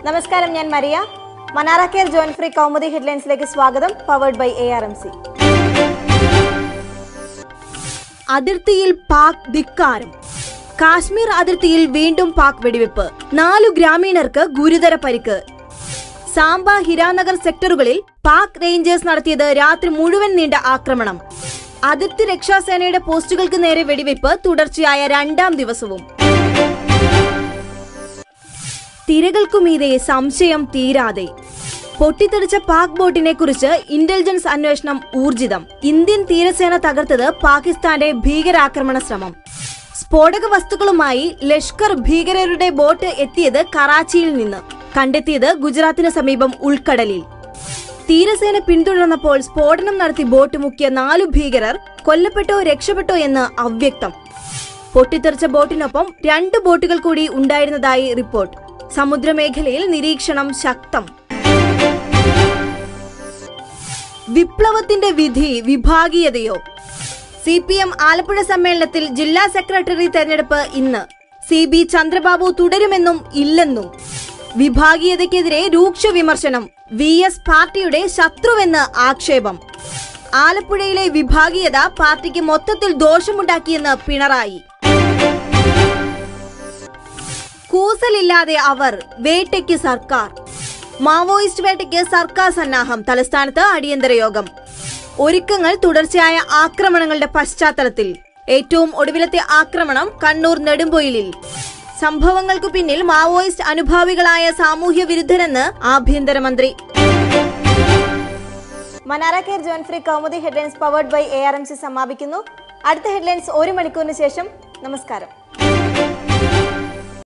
നമസ്കാരം ഞാൻ മരിയ മനാറ കെയർ ജോയിൻ ഫ്രീ കൗമുദി ഹെഡ്ലൈൻസിലേക്ക് സ്വാഗതം powered by A R M C അതിർത്തിയിൽ പാക് ധിക്കാരം കാശ്മീർ അതിർത്തിയിൽ വീണ്ടും പാക് വെടിവെപ്പ് നാലു ഗ്രാമീണർക്ക് ഗുരുതര പരിക്ക് സാംബ ഹിരാനഗർ സെക്ടറുകളിൽ പാക് റേഞ്ചേഴ്സ് നടത്തിയത് രാത്രി മുഴുവൻ നീണ്ട ആക്രമണം അതിർത്തി രക്ഷാസേനയുടെ പോസ്റ്റുകൾക്ക് നേരെ വെടിവെപ്പ് തുടർച്ചയായ രണ്ടാം ദിവസവും തിരകൾക്കുമീതെ സംശയം തീരാതെ പൊട്ടിത്തെറിച്ച പാക് ബോട്ടിനെ കുറിച്ച് ഇന്റലിജൻസ് അന്വേഷണം ഊർജിതം ഇന്ത്യൻ തീരസേന തകർത്തത് പാകിസ്ഥാന്റെ ഭീകരാക്രമണ ശ്രമം സ്ഫോടക വസ്തുക്കളുമായി ലഷ്കർ ഭീകരരുടെ ബോട്ട് എത്തിയത് കറാച്ചിയിൽ നിന്ന് കണ്ടെത്തിയത് ഗുജറാത്തിന് സമീപം ഉൾക്കടലിൽ തീരസേന പിന്തുടർന്നപ്പോൾ സ്ഫോടനം നടത്തി ബോട്ട് മുക്കിയ നാലു ഭീകരർ കൊല്ലപ്പെട്ടോ രക്ഷപ്പെട്ടോ എന്ന് അവ്യക്തം പൊട്ടിത്തെറിച്ച ബോട്ടിനൊപ്പം രണ്ട് ബോട്ടുകൾ കൂടി ഉണ്ടായിരുന്നതായി റിപ്പോർട്ട് സമുദ്രമേഖലയിൽ നിരീക്ഷണം ശക്തം വിപ്ലവത്തിന്റെ വിധി വിഭാഗീയതയോ സി പി എം ആലപ്പുഴ സമ്മേളനത്തിൽ ജില്ലാ സെക്രട്ടറി തെരഞ്ഞെടുപ്പ് ഇന്ന് സി ബി ചന്ദ്രബാബു തുടരുമെന്നും ഇല്ലെന്നും വിഭാഗീയതയ്ക്കെതിരെ രൂക്ഷ വിമർശനം വി എസ് പാർട്ടിയുടെ ശത്രുവെന്ന് ആക്ഷേപം ആലപ്പുഴയിലെ വിഭാഗീയത പാർട്ടിക്ക് മൊത്തത്തിൽ ദോഷമുണ്ടാക്കിയെന്ന് പിണറായി കൂസലില്ലാതെ അവർ വേട്ടയ്ക്ക് സർക്കാർ മാവോയിസ്റ്റ് വേട്ടയ്ക്ക് സർക്കാർ സന്നാഹം തലസ്ഥാനത്ത് അടിയന്തര യോഗം ഒരുക്കങ്ങൾ തുടർച്ചയായ ആക്രമണങ്ങളുടെ പശ്ചാത്തലത്തിൽ ഏറ്റവും ഒടുവിലത്തെ ആക്രമണം കണ്ണൂർ നെടുമ്പൊയിലിൽ സംഭവങ്ങൾക്കു പിന്നിൽ മാവോയിസ്റ്റ് അനുഭാവികളായ സാമൂഹ്യ വിരുദ്ധരെന്ന് ആഭ്യന്തരമന്ത്രി മനാറ കെയർ ജോയിൻ ഫ്രീ Kaumudi headlines powered by A R M C സമാപിക്കുന്നു അടുത്ത ഹെഡ്ലൈൻസ് ഒരു മണിക്കൂറിന് ശേഷം നമസ്കാരം